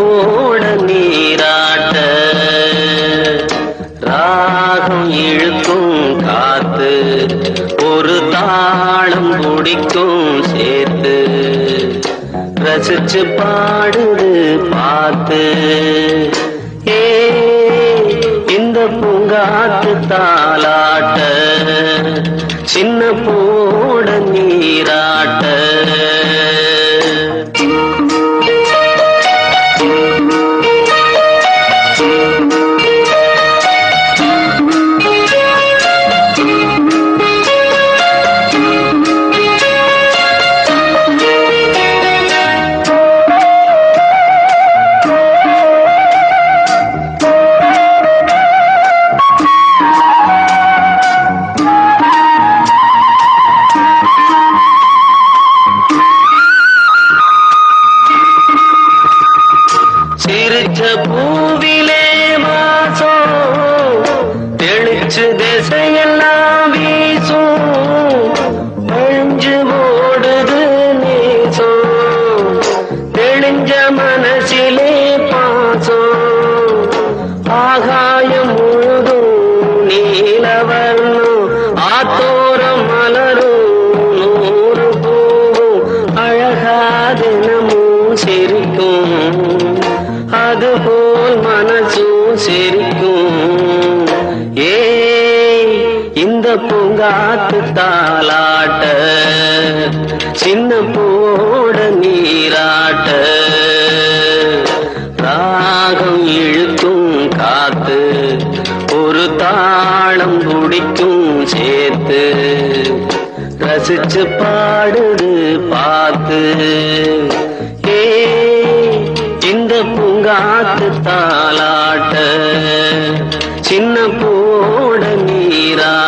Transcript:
பூவோட நீராட்ட ராகம் இழுக்கும் காத்து ஒரு தாளம் பிடிக்கும் சேர்த்து ரசிச்சு பாடுது பார்த்து ஏ இந்த பூங்காத்து தாளாட்ட சின்ன பூவோட நீராட்ட சிரிச்ச பூவிலே மாசம் தெளிச்சு திசையெல்லாம் வீசும் அழிஞ்சு ஓடுது நேசம் தெளிஞ்ச மனசிலே பாசம் ஆகாயம் முழுதும் நீலவர்ணம் ஆத்தோரம் மலரும் நூறு பூவும் அழகா தினமும் சிரிக்கும் அதுபோல் மனசும் சிரிக்கும் ஏ இந்த பூங்காத்து தாளாட்ட சின்ன பூவோட நீராட்ட ராகம் இழுக்கும் காத்து ஒரு தாளம் பிடிக்கும் சேர்த்து ரசிச்சு பாடுது பார்த்து ஏ இந்த பூங்காத்து தாளாட்ட சின்ன பூவோட நீரா